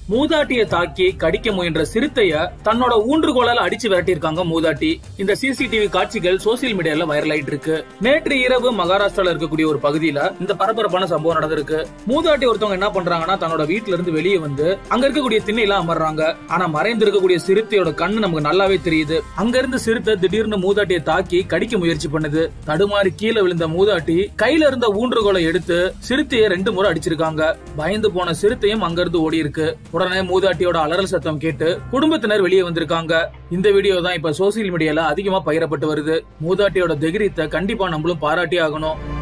மூதாட்டியை தாக்கி கடிக்க முயன்ற சிறுத்தைய தன்னோட ஊன்றுகோலால அடிச்சு விரட்டியிருக்காங்க மூதாட்டி இந்த சிசிடிவி காட்சிகள் சோசியல் மீடியால வைரல் ஆயிட்டு இருக்கு நேற்று இரவு மகாராஷ்டிரால இருக்கக்கூடிய ஒரு பகுதியில இந்த பரபரப்பான சம்பவம் நடந்திருக்கு மூதாட்டி ஒருத்தவங்க என்ன பண்றாங்கன்னா தன்னோட வீட்டுல இருந்து வெளியே வந்து அங்க இருக்கக்கூடிய திண்ணையில அமர்றாங்க ஆனா மறைந்து இருக்கக்கூடிய சிறுத்தையோட கண்ணு நமக்கு நல்லாவே தெரியுது அங்க இருந்து சிறுத்தை திடீர்னு மூதாட்டியை தாக்கி கடிக்க முயற்சி பண்ணுது தடுமாறி கீழே விழுந்த மூதாட்டி கையில இருந்த ஊன்றுகோலை எடுத்து சிறுத்தையை ரெண்டு முறை அடிச்சிருக்காங்க பயந்து போன சிறுத்தையும் அங்கிருந்து ஓடி இருக்கு உடனே மூதாட்டியோட அலறல் சத்தம் கேட்டு குடும்பத்தினர் வெளியே வந்திருக்காங்க இந்த வீடியோ தான் இப்ப சோசியல் மீடியால அதிகமா பகிரப்பட்டு வருது மூதாட்டியோட தைரியத்தை கண்டிப்பா நம்மளும் பாராட்டி ஆகணும்